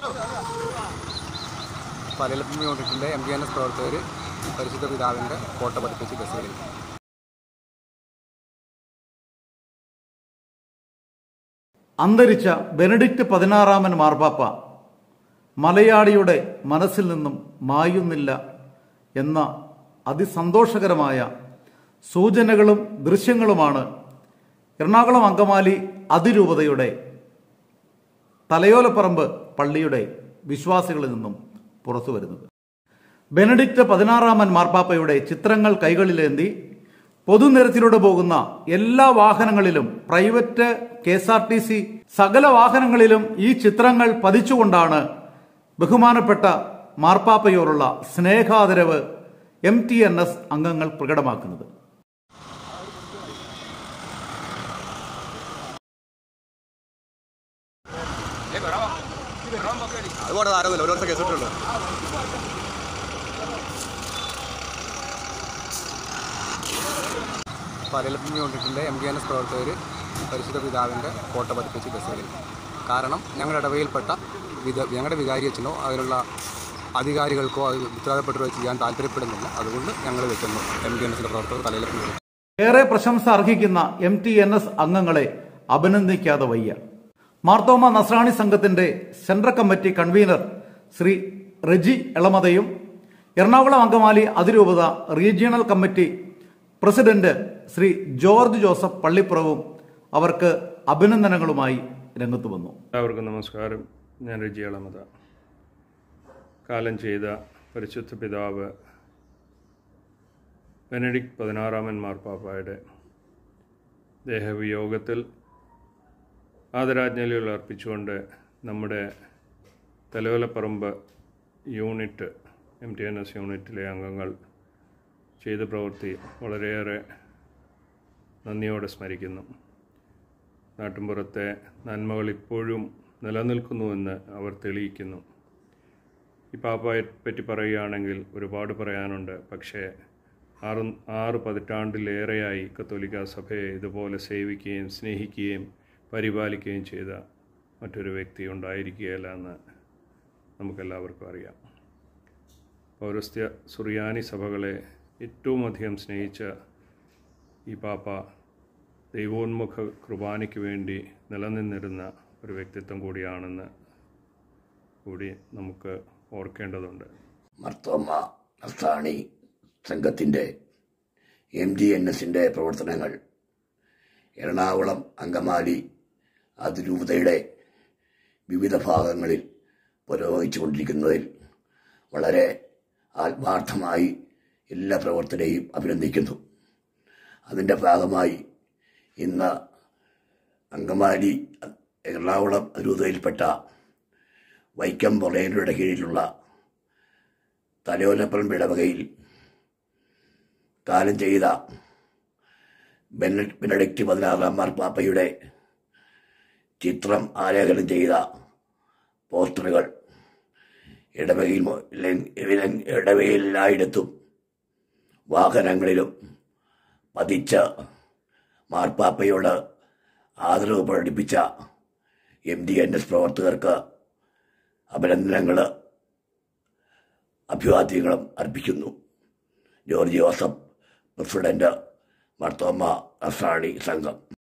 പലയിലപ്പം യൂണിറ്റിൻ്റെ M G N S പ്രവർത്തകർ പരിശുദ്ധ പിതാവിൻ്റെ ഫോട്ടോ പതിപ്പിച്ച് ബസ്സുകളിൽ അന്തരിച്ച ബെനഡിക്റ്റ് പതിനാറാമൻ മാർപ്പാപ്പ മലയാളിയുടെ മനസ്സിൽ നിന്നും മായുന്നില്ല എന്ന അതിസന്തോഷകരമായ സൂചനകളും ദൃശ്യങ്ങളുമാണ് എറണാകുളം അങ്കമാലി അതിരൂപതയുടെ തലയോലപ്പറമ്പ് പള്ളിയുടെ വിശ്വാസികളിൽ നിന്നും പുറത്തു വരുന്നത് ബെനഡിക്റ്റ് പതിനാറാമൻ മാർപ്പാപ്പയുടെ ചിത്രങ്ങൾ കൈകളിലേന്തി പൊതുനിരത്തിലൂടെ പോകുന്ന എല്ലാ വാഹനങ്ങളിലും private K S R T C സകല വാഹനങ്ങളിലും ഈ ചിത്രങ്ങൾ പതിച്ചുകൊണ്ടാണ് ബഹുമാനപ്പെട്ട മാർപ്പാപ്പയോടുള്ള സ്നേഹാദരവ് എം ടി എൻ എസ് അംഗങ്ങൾ പ്രകടമാക്കുന്നത് അതുപോലെ ആരോഗ്യമില്ല ഒരു വർഷം കേസ് ഇട്ടുള്ളൂ പലയിലപ്പം യൂണിറ്റിൻ്റെ എം ജി എൻ എസ് പ്രവർത്തകർ പരിശുദ്ധ പിതാവിൻ്റെ ഫോട്ടോ പതിപ്പിച്ച് ബസ്സുകളിൽ കാരണം ഞങ്ങളുടെ ഇടവയിൽപ്പെട്ട വിധ ഞങ്ങളുടെ വികാരി അച്ഛനോ അതിലുള്ള അധികാരികൾക്കോ അത് ഉത്തരവാദപ്പെട്ടവരോ ചെയ്യാൻ താല്പര്യപ്പെടുന്നില്ല അതുകൊണ്ട് ഞങ്ങൾ വെക്കുന്നു എം ജി എൻ എസിൻ്റെ പ്രവർത്തകർ തലയിലപ്പം യൂണിറ്റ് ഏറെ പ്രശംസ അർഹിക്കുന്ന എം ടി എൻ എസ് അംഗങ്ങളെ അഭിനന്ദിക്കാതെ വയ്യ മാർത്തോമ നസ്രാണി സംഘത്തിന്റെ central committee convener Shri Reji എളമതയും എറണാകുളം അങ്കമാലി അതിരൂപത regional committee president Shri George Joseph പള്ളിപ്പുറവും അവർക്ക് അഭിനന്ദനങ്ങളുമായി രംഗത്ത് വന്നു എല്ലാവർക്കും നമസ്കാരം ഞാൻ രജി അളമത കാലം ചെയ്ത പരിശുദ്ധ പിതാവ് ബെനഡിക്ട് പതിനാറാമൻ മാർപ്പാപ്പായുടെ ദേഹവിയോഗത്തിൽ ആദരാജ്ഞലികൾ അർപ്പിച്ചുകൊണ്ട് നമ്മുടെ Thalavalapparamb unit M T N S യൂണിറ്റിലെ അംഗങ്ങൾ ചെയ്ത പ്രവൃത്തി വളരെയേറെ നന്ദിയോടെ സ്മരിക്കുന്നു നാട്ടിൻപുറത്തെ നന്മകൾ ഇപ്പോഴും നിലനിൽക്കുന്നുവെന്ന് അവർ തെളിയിക്കുന്നു ഈ പാപ്പായെ പറ്റി പറയുകയാണെങ്കിൽ ഒരുപാട് പറയാനുണ്ട് പക്ഷേ ആറ് ആറ് പതിറ്റാണ്ടിലേറെയായി കത്തോലിക്ക സഭയെ ഇതുപോലെ സേവിക്കുകയും സ്നേഹിക്കുകയും പരിപാലിക്കുകയും ചെയ്ത മറ്റൊരു വ്യക്തി ഉണ്ടായിരിക്കുകയില്ല എന്ന് നമുക്കെല്ലാവർക്കും അറിയാം പൗരസ്ത്യ സുറിയാനി സഭകളെ ഏറ്റവും അധികം സ്നേഹിച്ച ഈ പാപ്പ ദൈവോന്മുഖ കുർബാനയ്ക്ക് വേണ്ടി നിലനിന്നിരുന്ന ഒരു വ്യക്തിത്വം കൂടിയാണെന്ന് കൂടി നമുക്ക് ഓർക്കേണ്ടതുണ്ട് മർത്തോമ നസ്രാണി സംഘത്തിൻ്റെ എം ജി എൻ എസിൻ്റെ പ്രവർത്തനങ്ങൾ എറണാകുളം അങ്കമാലി അതിരൂപതയുടെ വിവിധ ഭാഗങ്ങളിൽ പുരോഗമിച്ചു കൊണ്ടിരിക്കുന്നതിൽ വളരെ ആത്മാർത്ഥമായി എല്ലാ പ്രവർത്തനയും അഭിനന്ദിക്കുന്നു അതിൻ്റെ ഭാഗമായി ഇന്ന് അങ്കമാലി എറണാകുളം അതിരൂപതയിൽപ്പെട്ട വൈക്കം പൊറേനയുടെ കീഴിലുള്ള തലയോലപ്പറമ്പ് ഇടവകയിൽ കാലം ചെയ്ത ബെന- ബെനഡിക്റ്റ് പതിനാറാം മാർപ്പാപ്പയുടെ ചിത്രം ആലേഖനം ചെയ്ത പോസ്റ്ററുകൾ ഇടവകയിൽ മൊ- ലെ- ഇല- ഇടവകയിൽ എല്ലായിടത്തും വാഹനങ്ങളിലും പതിച്ച മാർപ്പാപ്പയോട് ആദരവ് പ്രകടിപ്പിച്ച എം ഡി എൻ എസ് പ്രവർത്തകർക്ക് അഭിനന്ദനങ്ങൾ അഭിവാദ്യങ്ങളും അർപ്പിക്കുന്നു ജോർജ് ജോസഫ് പ്രസിഡന്റ് മർത്തോമ അസാണി സംഘം